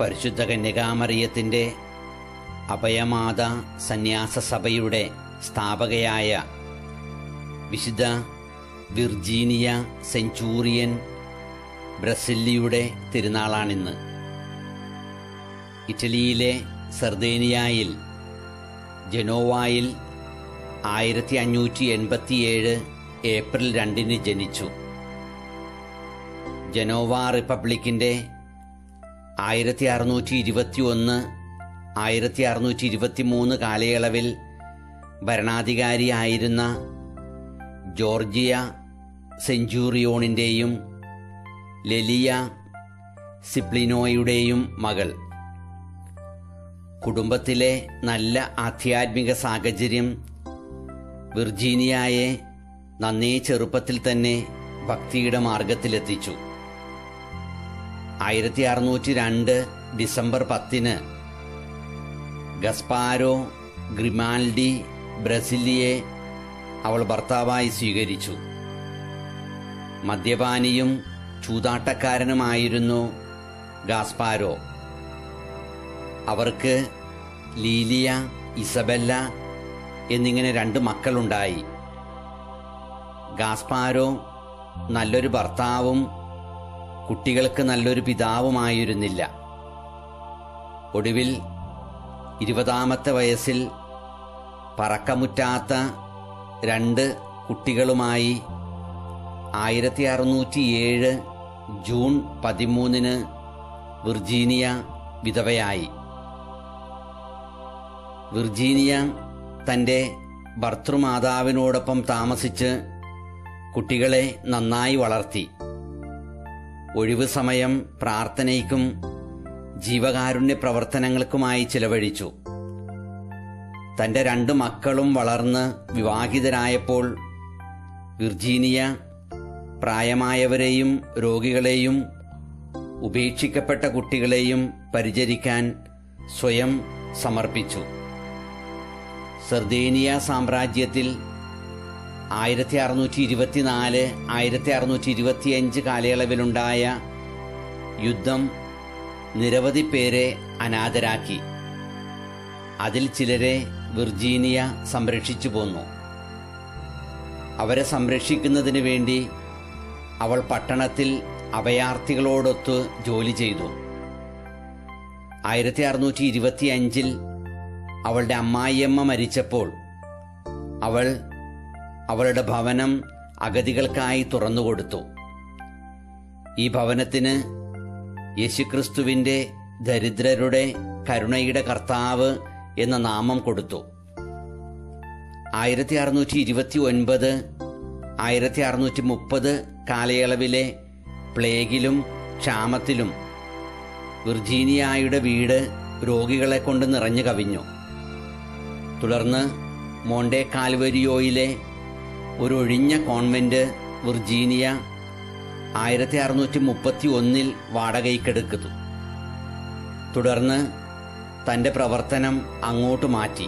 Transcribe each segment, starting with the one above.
പരിശുദ്ധ കന്യകാമറിയത്തിൻ്റെ അഭയമാത സന്യാസ സഭയുടെ സ്ഥാപകയായ വിശുദ്ധ വിർജീനിയ സെഞ്ചൂറിയൻ ബ്രസില്ലിയുടെ തിരുനാളാണിന്ന് ഇറ്റലിയിലെ സർദേനിയായിൽ ജനോവായിൽ ആയിരത്തി അഞ്ഞൂറ്റി എൺപത്തിയേഴ് ഏപ്രിൽ രണ്ടിന് ജനിച്ചു ജനോവ റിപ്പബ്ലിക്കിൻ്റെ ആയിരത്തി അറുന്നൂറ്റി ഇരുപത്തി ഒന്ന് ആയിരത്തി അറുന്നൂറ്റി ഇരുപത്തി മൂന്ന് കാലയളവിൽ ഭരണാധികാരിയായിരുന്ന ജോർജിയ സെഞ്ചൂറിയോണിൻ്റെയും ലെലിയ സിപ്ലിനോയുടെയും മകൾ കുടുംബത്തിലെ നല്ല ആധ്യാത്മിക സാഹചര്യം വിർജീനിയയെ നന്നേ ചെറുപ്പത്തിൽ തന്നെ ഭക്തിയുടെ മാർഗത്തിലെത്തിച്ചു ആയിരത്തി അറുന്നൂറ്റി രണ്ട് ഡിസംബർ പത്തിന് ഗസ്പാരോ ഗ്രിമാൽഡി ബ്രസിലിയെ അവൾ ഭർത്താവായി സ്വീകരിച്ചു മദ്യപാനിയും ചൂതാട്ടക്കാരനുമായിരുന്നു ഗാസ്പാരോ അവർക്ക് ലീലിയ ഇസബെല്ല എന്നിങ്ങനെ രണ്ട് മക്കളുണ്ടായി ഗാസ്പാരോ നല്ലൊരു ഭർത്താവും കുട്ടികൾക്ക് നല്ലൊരു പിതാവുമായിരുന്നില്ല ഒടുവിൽ ഇരുപതാമത്തെ വയസ്സിൽ പറക്കമുറ്റാത്ത രണ്ട് കുട്ടികളുമായി ആയിരത്തി അറുന്നൂറ്റിയേഴ് ജൂൺ പതിമൂന്നിന് വിർജീനിയ വിധവയായി വിർജീനിയ തൻ്റെ ഭർത്തൃമാതാവിനോടൊപ്പം താമസിച്ച് കുട്ടികളെ നന്നായി വളർത്തി ഒഴിവു സമയം പ്രാർത്ഥനയ്ക്കും ജീവകാരുണ്യ പ്രവർത്തനങ്ങൾക്കുമായി ചിലവഴിച്ചു തന്റെ രണ്ട് മക്കളും വളർന്ന് വിവാഹിതരായപ്പോൾ വിർജീനിയ പ്രായമായവരെയും രോഗികളെയും ഉപേക്ഷിക്കപ്പെട്ട കുട്ടികളെയും പരിചരിക്കാൻ സ്വയം സമർപ്പിച്ചു സർദേനിയ സാമ്രാജ്യത്തിൽ ആയിരത്തി അറുന്നൂറ്റി ഇരുപത്തിനാല് ആയിരത്തി അറുന്നൂറ്റി ഇരുപത്തിയഞ്ച് കാലയളവിലുണ്ടായ യുദ്ധം നിരവധി പേരെ അനാഥരാക്കി അതിൽ ചിലരെ വിർജീനിയ സംരക്ഷിച്ചു പോന്നു അവരെ സംരക്ഷിക്കുന്നതിന് വേണ്ടി അവൾ പട്ടണത്തിൽ അഭയാർത്ഥികളോടൊത്ത് ജോലി ചെയ്തു ആയിരത്തി അറുന്നൂറ്റി ഇരുപത്തിയഞ്ചിൽ അവളുടെ അമ്മായിയമ്മ മരിച്ചപ്പോൾ അവൾ അവളുടെ ഭവനം അഗതികൾക്കായി തുറന്നുകൊടുത്തു ഈ ഭവനത്തിന് യേശുക്രിസ്തുവിന്റെ ദരിദ്രരുടെ കരുണയുടെ കർത്താവ് എന്ന നാമം കൊടുത്തു ആയിരത്തി അറുന്നൂറ്റി ഇരുപത്തി ഒൻപത് ആയിരത്തി അറുന്നൂറ്റി മുപ്പത് കാലയളവിലെ പ്ലേഗിലും ക്ഷാമത്തിലും വിർജീനിയായുടെ വീട് രോഗികളെ കൊണ്ട് നിറഞ്ഞു കവിഞ്ഞു തുടർന്ന് മോണ്ടെ കാൽവരിയോയിലെ ഒരു ഒഴിഞ്ഞ കോൺവെന്റ് വിർജീനിയ ആയിരത്തി അറുന്നൂറ്റി മുപ്പത്തി ഒന്നിൽ വാടകയ്ക്കെടുക്കുന്നു തുടർന്ന് തന്റെ പ്രവർത്തനം അങ്ങോട്ട് മാറ്റി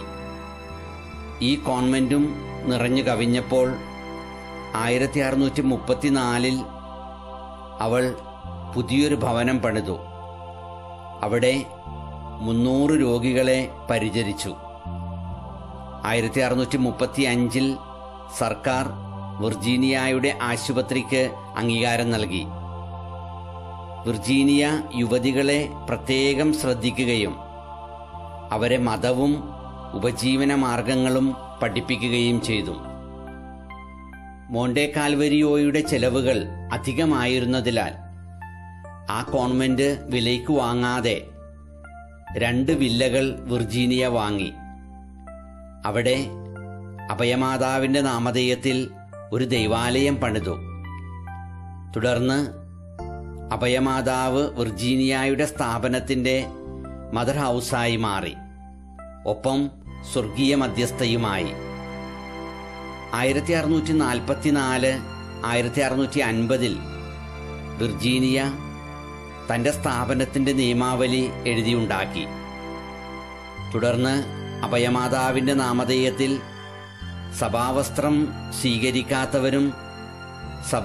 ഈ കോൺവെന്റും നിറഞ്ഞു കവിഞ്ഞപ്പോൾ ആയിരത്തി അറുന്നൂറ്റി മുപ്പത്തിനാലിൽ അവൾ പുതിയൊരു ഭവനം പണിതു അവിടെ മുന്നൂറ് രോഗികളെ പരിചരിച്ചു ആയിരത്തി അറുന്നൂറ്റി മുപ്പത്തി അഞ്ചിൽ സർക്കാർ വിർജീനിയയുടെ ആശുപത്രിക്ക് അംഗീകാരം നൽകി വിർജീനിയ യുവതികളെ പ്രത്യേകം ശ്രദ്ധിക്കുകയും അവരെ മതവും ഉപജീവന മാർഗങ്ങളും പഠിപ്പിക്കുകയും ചെയ്തു മോണ്ടെ കാൽവരിയോയുടെ ചെലവുകൾ അധികമായിരുന്നതിനാൽ ആ കോൺവെന്റ് വിലയ്ക്ക് വാങ്ങാതെ രണ്ട് വില്ലകൾ വിർജീനിയ വാങ്ങി അവിടെ അഭയമാതാവിന്റെ നാമധേയത്തിൽ ഒരു ദൈവാലയം പണിതു തുടർന്ന് അഭയമാതാവ് വിർജീനിയയുടെ സ്ഥാപനത്തിന്റെ മദർ ഹൗസായി മാറി ഒപ്പം സ്വർഗീയ മധ്യസ്ഥയുമായി ആയിരത്തി അറുന്നൂറ്റി നാൽപ്പത്തിനാല് ആയിരത്തി അറുന്നൂറ്റി അൻപതിൽ വിർജീനിയ തന്റെ സ്ഥാപനത്തിന്റെ നിയമാവലി എഴുതിയുണ്ടാക്കി തുടർന്ന് അഭയമാതാവിന്റെ നാമധേയത്തിൽ സഭാവസ്ത്രം സ്വീകരിക്കാത്തവരും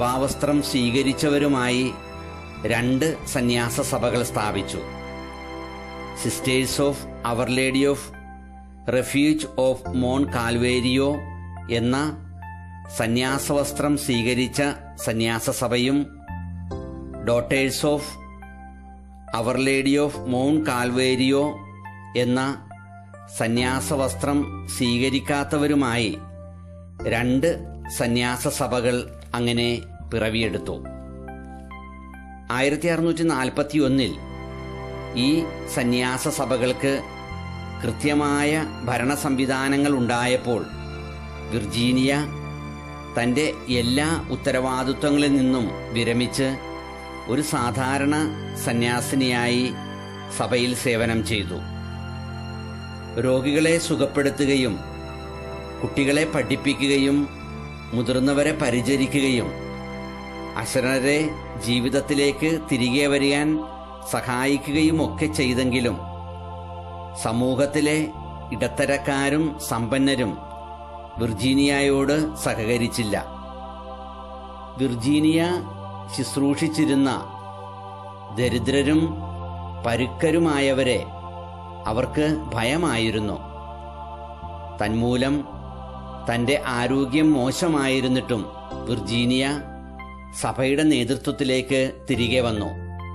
സഭാവസ്ത്രം സ്വീകരിച്ചവരുമായി രണ്ട് സന്യാസ സഭകൾ സ്ഥാപിച്ചു sisters of our lady of refuge of മോൺ കാൽവേരിയോ എന്ന സന്യാസവസ്ത്രം സ്വീകരിച്ച സന്യാസ സഭയും daughters of our lady of mount കാൽവേരിയോ എന്ന സന്യാസവസ്ത്രം സ്വീകരിക്കാത്തവരുമായി രണ്ട് സന്യാസ സഭകൾ അങ്ങനെ പിറവിയെടുത്തു ആയിരത്തി അറുന്നൂറ്റി നാൽപ്പത്തി ഒന്നിൽ ഈ സന്യാസ സഭകൾക്ക് കൃത്യമായ ഭരണ സംവിധാനങ്ങൾ ഉണ്ടായപ്പോൾ വിർജീനിയ തൻ്റെ എല്ലാ ഉത്തരവാദിത്വങ്ങളിൽ നിന്നും വിരമിച്ച് ഒരു സാധാരണ സന്യാസിനിയായി സഭയിൽ സേവനം ചെയ്തു രോഗികളെ സുഖപ്പെടുത്തുകയും കുട്ടികളെ പഠിപ്പിക്കുകയും മുതിർന്നവരെ പരിചരിക്കുകയും അശരണരെ ജീവിതത്തിലേക്ക് തിരികെ വരികാൻ സഹായിക്കുകയും ഒക്കെ ചെയ്തെങ്കിലും സമൂഹത്തിലെ ഇടത്തരക്കാരും സമ്പന്നരും വിർജീനിയയോട് സഹകരിച്ചില്ല വിർജീനിയ ശുശ്രൂഷിച്ചിരുന്ന ദരിദ്രരും പരുക്കരുമായവരെ അവർക്ക് ഭയമായിരുന്നു തന്മൂലം തന്റെ ആരോഗ്യം മോശമായിരുന്നിട്ടും വിർജീനിയ സഭയുടെ നേതൃത്വത്തിലേക്ക് തിരികെ വന്നു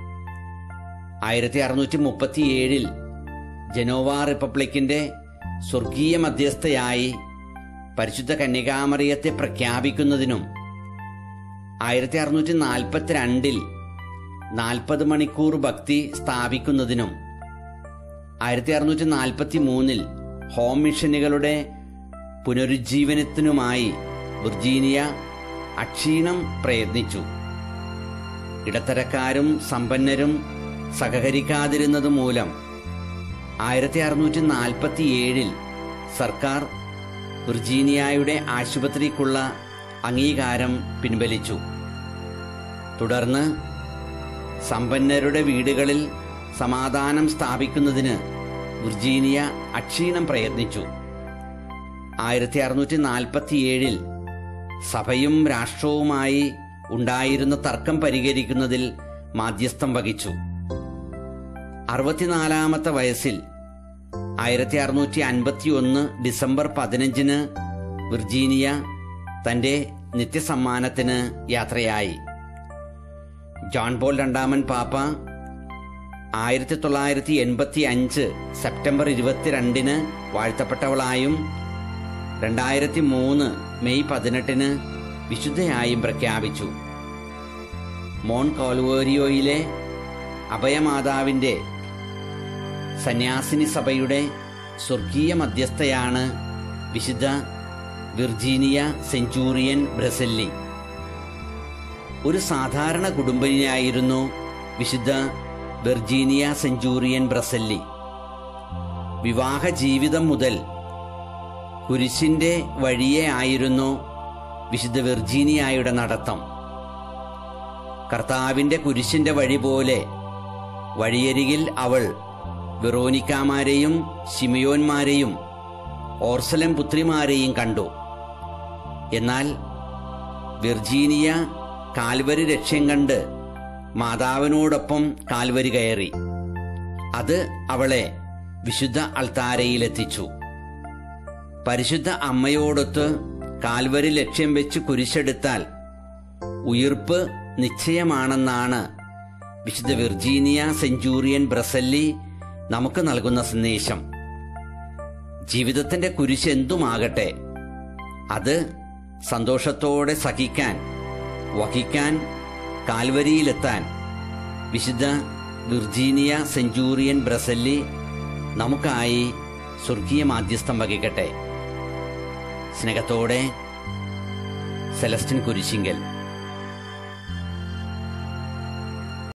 ആയിരത്തി അറുന്നൂറ്റി മുപ്പത്തിയേഴിൽ ജനോവ റിപ്പബ്ലിക്കിന്റെ സ്വർഗീയ മധ്യസ്ഥയായി പരിശുദ്ധ കന്യകാമറിയത്തെ പ്രഖ്യാപിക്കുന്നതിനും ആയിരത്തി അറുന്നൂറ്റി നാൽപ്പത്തിരണ്ടിൽ നാൽപ്പത് മണിക്കൂർ ഭക്തി സ്ഥാപിക്കുന്നതിനും ആയിരത്തി അറുന്നൂറ്റി നാൽപ്പത്തി മൂന്നിൽ ഹോം മിഷനുകളുടെ പുനരുജ്ജീവനത്തിനുമായി വിർജീനിയ അക്ഷീണം പ്രയത്നിച്ചു ഇടത്തരക്കാരും സമ്പന്നരും സഹകരിക്കാതിരുന്നത് മൂലം ആയിരത്തി അറുന്നൂറ്റി നാൽപ്പത്തി ഏഴിൽ സർക്കാർ വിർജീനിയയുടെ ആശുപത്രിക്കുള്ള അംഗീകാരം പിൻവലിച്ചു തുടർന്ന് സമ്പന്നരുടെ വീടുകളിൽ സമാധാനം സ്ഥാപിക്കുന്നതിന് വിർജീനിയ അക്ഷീണം പ്രയത്നിച്ചു ആയിരത്തി അറുന്നൂറ്റി നാൽപ്പത്തിയേഴിൽ സഭയും രാഷ്ട്രവുമായി ഉണ്ടായിരുന്ന തർക്കം പരിഹരിക്കുന്നതിൽ മാധ്യസ്ഥം വഹിച്ചു അറുപത്തിനാലാമത്തെ വയസ്സിൽ ആയിരത്തി അറുന്നൂറ്റി അൻപത്തി ഒന്ന് ഡിസംബർ പതിനഞ്ചിന് വിർജീനിയ തന്റെ നിത്യസമ്മാനത്തിന് യാത്രയായി ജോൺ പോൾ രണ്ടാമൻ പാപ്പ ആയിരത്തി തൊള്ളായിരത്തി എൺപത്തി അഞ്ച് സെപ്റ്റംബർ ഇരുപത്തിരണ്ടിന് വാഴ്ത്തപ്പെട്ടവളായും രണ്ടായിരത്തി മൂന്ന് മെയ് പതിനെട്ടിന് വിശുദ്ധയായും പ്രഖ്യാപിച്ചു മോൺ കോൽവേരിയോയിലെ അഭയമാതാവിന്റെ സന്യാസിനി സഭയുടെ സ്വർഗീയ മധ്യസ്ഥയാണ് വിശുദ്ധ വിർജീനിയ സെഞ്ചൂറിയൻ ബ്രസല്ലി ഒരു സാധാരണ കുടുംബിനിയായിരുന്നു വിശുദ്ധ വെർജീനിയ സെഞ്ചൂറിയൻ ബ്രസല്ലി വിവാഹ ജീവിതം മുതൽ കുരിശിന്റെ വഴിയെ ആയിരുന്നു വിശുദ്ധ വെർജീനിയായുടെ നടത്തം കർത്താവിന്റെ കുരിശിന്റെ വഴി പോലെ വഴിയരികിൽ അവൾ വെറോനിക്കാമാരെയും ശിമയോന്മാരെയും ഓർസലം പുത്രിമാരെയും കണ്ടു എന്നാൽ വിർജീനിയ കാൽവരി ലക്ഷ്യം കണ്ട് മാതാവിനോടൊപ്പം കാൽവരി കയറി അത് അവളെ വിശുദ്ധ അൾത്താരയിലെത്തിച്ചു പരിശുദ്ധ അമ്മയോടൊത്ത് കാൽവരി ലക്ഷ്യം വെച്ച് കുരിശെടുത്താൽ ഉയിർപ്പ് നിശ്ചയമാണെന്നാണ് വിശുദ്ധ വിർജീനിയ സെഞ്ചൂറിയൻ ബ്രസല്ലി നമുക്ക് നൽകുന്ന സന്ദേശം ജീവിതത്തിന്റെ കുരിശ് എന്തുമാകട്ടെ അത് സന്തോഷത്തോടെ സഹിക്കാൻ വഹിക്കാൻ കാൽവരിയിലെത്താൻ വിശുദ്ധ വിർജീനിയ സെഞ്ചൂറിയൻ ബ്രസല്ലി നമുക്കായി സ്വർഗീയ മാധ്യസ്ഥം വഹിക്കട്ടെ സ്നേഹത്തോടെ സെലസ്റ്റിൻ കുരിശിങ്കൽ